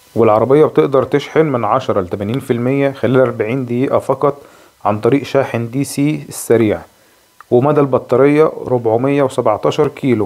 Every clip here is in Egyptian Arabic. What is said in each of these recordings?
والعربية بتقدر تشحن من عشرة لتمانين في المية خلال أربعين دقيقة فقط عن طريق شاحن دي سي السريع ومدى البطارية ربعمية وسبعتاشر كيلو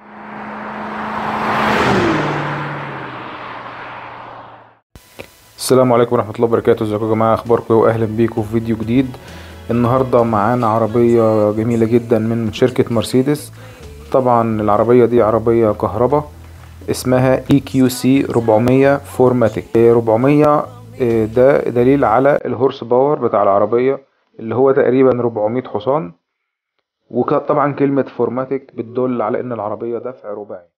السلام عليكم ورحمة الله وبركاته ازيكم يا جماعة اخباركم ايه واهلا بيكم في فيديو جديد النهاردة معانا عربية جميلة جدا من شركة مرسيدس طبعا العربية دي عربية كهرباء اسمها اي كيو سي 400 فورماتيك 400 ده دليل على الهورس باور بتاع العربية اللي هو تقريبا 400 حصان وطبعا كلمة فورماتيك بتدل على ان العربية دفع رباعي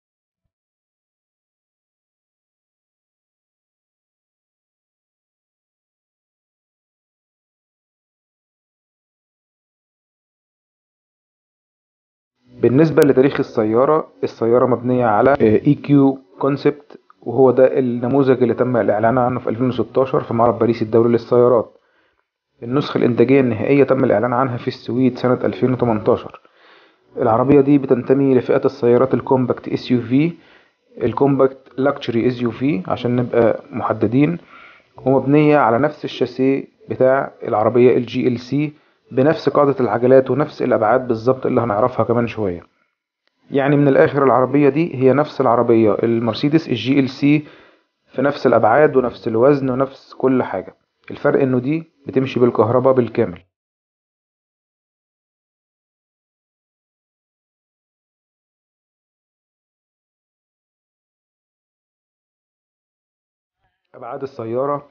بالنسبة لتاريخ السيارة السيارة مبنية على اي كيو كونسبت وهو ده النموذج اللي تم الإعلان عنه في 2016 في معرض باريس الدولي للسيارات النسخة الإنتاجية النهائية تم الإعلان عنها في السويد سنة 2018 العربية دي بتنتمي لفئة السيارات الكومباكت اس يو في الكومباكت لاكتشري اس يو في عشان نبقى محددين ومبنية على نفس الشاسيه بتاع العربية الجي ال سي بنفس قاعدة العجلات ونفس الأبعاد بالظبط اللي هنعرفها كمان شوية يعني من الآخر العربية دي هي نفس العربية المرسيدس الجي ال سي في نفس الأبعاد ونفس الوزن ونفس كل حاجة الفرق إنه دي بتمشي بالكهرباء بالكامل أبعاد السيارة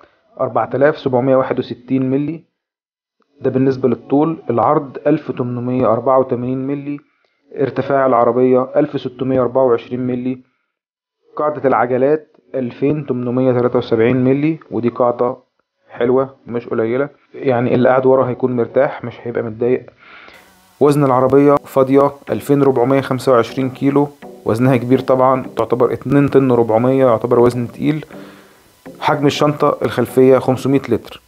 4761 ملي ده بالنسبة للطول العرض 1884 ملي ارتفاع العربية 1624 ملي قاعدة العجلات 2873 ملي ودي قاعدة حلوة مش قليلة يعني اللي قاعد ورا هيكون مرتاح مش هيبقى متضايق وزن العربية فاضية 2425 كيلو وزنها كبير طبعا تعتبر 2 طن 400 يعتبر وزن تقيل حجم الشنطة الخلفية 500 لتر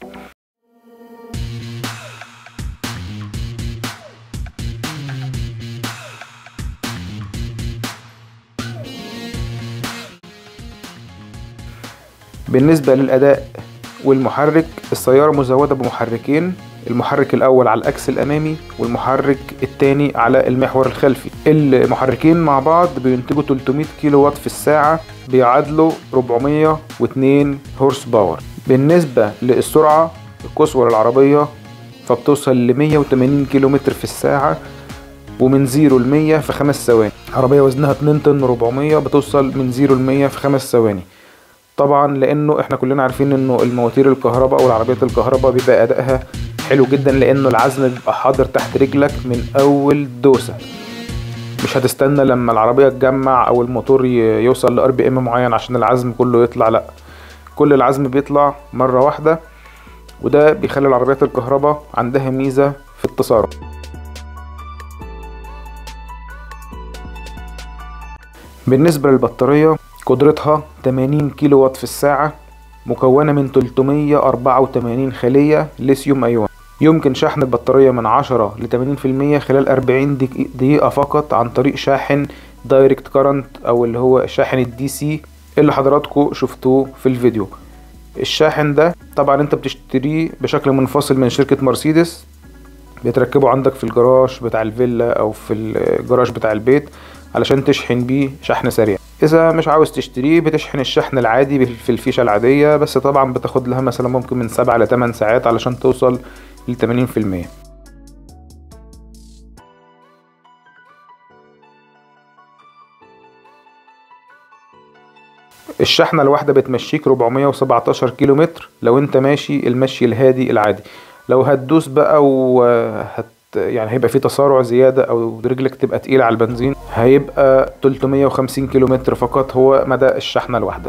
بالنسبة للأداء والمحرك السيارة مزودة بمحركين المحرك الأول على الأكس الأمامي والمحرك الثاني على المحور الخلفي المحركين مع بعض بينتجوا 300 كيلو وات في الساعة بيعادلوا 402 هورس باور بالنسبة للسرعة القصوى للعربية فبتوصل ل 180 كيلو متر في الساعة ومن 0 ل 100 في 5 ثواني عربية وزنها 2 طن 400 بتوصل من 0 ل 100 في 5 ثواني طبعا لانه احنا كلنا عارفين انه المواتير الكهرباء او العربيات الكهرباء بيبقى ادائها حلو جدا لانه العزم بيبقى حاضر تحت رجلك من اول دوسة مش هتستنى لما العربية تجمع او الموتور يوصل لار بي ام معين عشان العزم كله يطلع لا كل العزم بيطلع مرة واحدة وده بيخلي العربيات الكهرباء عندها ميزة في التسارع بالنسبة للبطارية قدرتها 80 كيلو وات في الساعة مكونة من 384 خلية ليثيوم أيون يمكن شحن البطارية من 10 ل 80% خلال 40 دقيقة فقط عن طريق شاحن دايركت كارنت أو اللي هو شاحن الدي سي اللي حضراتكم شفتوه في الفيديو الشاحن ده طبعا انت بتشتريه بشكل منفصل من شركة مرسيدس بيتركبه عندك في الجراج بتاع الفيلا او في الجراج بتاع البيت علشان تشحن بيه شحن سريع اذا مش عاوز تشتريه بتشحن الشحن العادي في الفيشة العادية بس طبعا بتاخد لها مثلا ممكن من سبعة لتمن ساعات علشان توصل لتمانين في المية الشحنة الواحدة بتمشيك 417 كيلو متر لو انت ماشي المشي الهادي العادي لو هتدوس بقى وهت يعني هيبقى في تسارع زيادة أو رجلك تبقى تقيلة على البنزين هيبقى 350 كيلو متر فقط هو مدى الشحنة الواحدة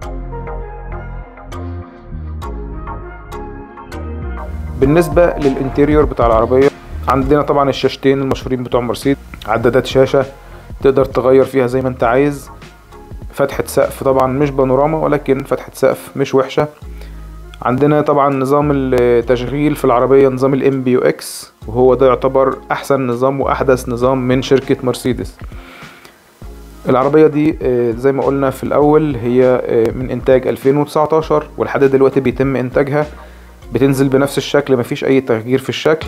بالنسبة للانتيريور بتاع العربية عندنا طبعا الشاشتين المشهورين بتوع مرسيدس عدادات شاشة تقدر تغير فيها زي ما انت عايز فتحة سقف طبعا مش بانوراما ولكن فتحة سقف مش وحشة عندنا طبعا نظام التشغيل في العربية نظام الام بي يو اكس وهو ده يعتبر احسن نظام واحدث نظام من شركة مرسيدس العربية دي آه، زي ما قلنا في الأول هي آه، من إنتاج 2019 ولحد دلوقتي بيتم إنتاجها بتنزل بنفس الشكل مفيش أي تغيير في الشكل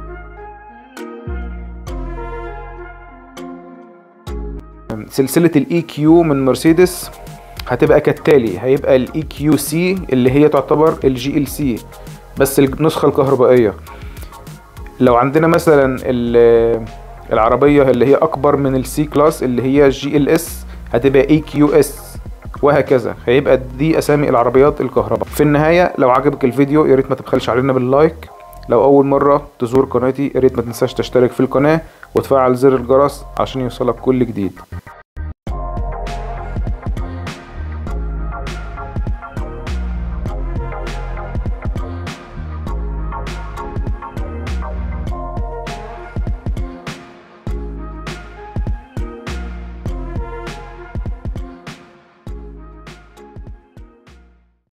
سلسلة الاي كيو من مرسيدس هتبقى كالتالي هيبقى الاي كيو سي اللي هي تعتبر الجي ال سي بس النسخة الكهربائية لو عندنا مثلا ال- العربية اللي هي أكبر من السي كلاس اللي هي جي ال اس هتبقى اي كيو اس وهكذا هيبقى دي أسامي العربيات الكهرباء في النهاية لو عجبك الفيديو يا ريت ما تبخلش علينا باللايك لو أول مرة تزور قناتي يا ريت ما تنساش تشترك في القناة وتفعل زر الجرس عشان يوصلك كل جديد